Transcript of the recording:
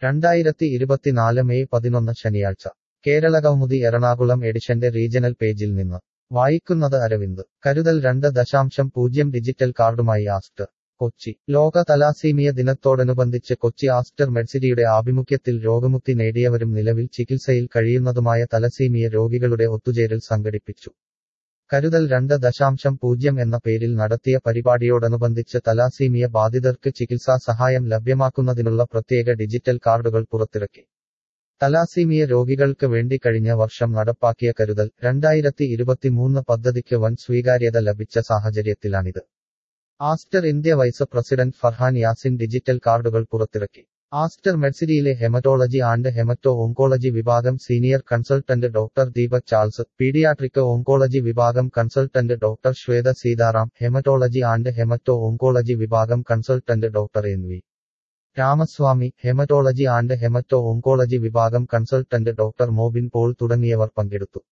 രണ്ടായിരത്തി ഇരുപത്തിനാല് മെയ് പതിനൊന്ന് ശനിയാഴ്ച കേരള കൗമുദി എറണാകുളം എഡിഷന്റെ റീജണൽ പേജിൽ നിന്ന് വായിക്കുന്നത് അരവിന്ദ് കരുതൽ രണ്ട് ദശാംശം പൂജ്യം ഡിജിറ്റൽ കാർഡുമായി ആസ്റ്റർ കൊച്ചി ലോക തലാസീമിയ ദിനത്തോടനുബന്ധിച്ച് കൊച്ചി ആസ്റ്റർ മെഡ്സിറ്റിയുടെ ആഭിമുഖ്യത്തിൽ രോഗമുക്തി നേടിയവരും നിലവിൽ ചികിത്സയിൽ കഴിയുന്നതുമായ തലസീമിയ രോഗികളുടെ ഒത്തുചേരൽ സംഘടിപ്പിച്ചു കരുതൽ രണ്ട് ദശാംശം പൂജ്യം എന്ന പേരിൽ നടത്തിയ പരിപാടിയോടനുബന്ധിച്ച് തലാസീമിയ ബാധിതർക്ക് ചികിത്സാ സഹായം ലഭ്യമാക്കുന്നതിനുള്ള പ്രത്യേക ഡിജിറ്റൽ കാർഡുകൾ പുറത്തിറക്കി തലാസീമിയ രോഗികൾക്ക് വേണ്ടി കഴിഞ്ഞ വർഷം നടപ്പാക്കിയ കരുതൽ രണ്ടായിരത്തി ഇരുപത്തിമൂന്ന് പദ്ധതിക്ക് വൻ സ്വീകാര്യത ലഭിച്ച സാഹചര്യത്തിലാണിത് Aster India vice president Farhan Yasin digital കാർഡുകൾ പുറത്തിറക്കി ആസ്റ്റർ മെഡ്സിറ്റിയിലെ ഹെമറ്റോളജി ആൻഡ് ഹെമറ്റോ ഓങ്കോളജി വിഭാഗം senior consultant doctor Deepak Charles paediatric oncology വിഭാഗം consultant doctor Shweta Sitaram haematology and haemato oncology വിഭാഗം consultant doctor N V Ramaswamy haematology and haemato oncology വിഭാഗം കൺസൾട്ടന്റ് ഡോക്ടർ മോബിൻ പോൾ തുടങ്ങിയവർ പങ്കെടുത്തു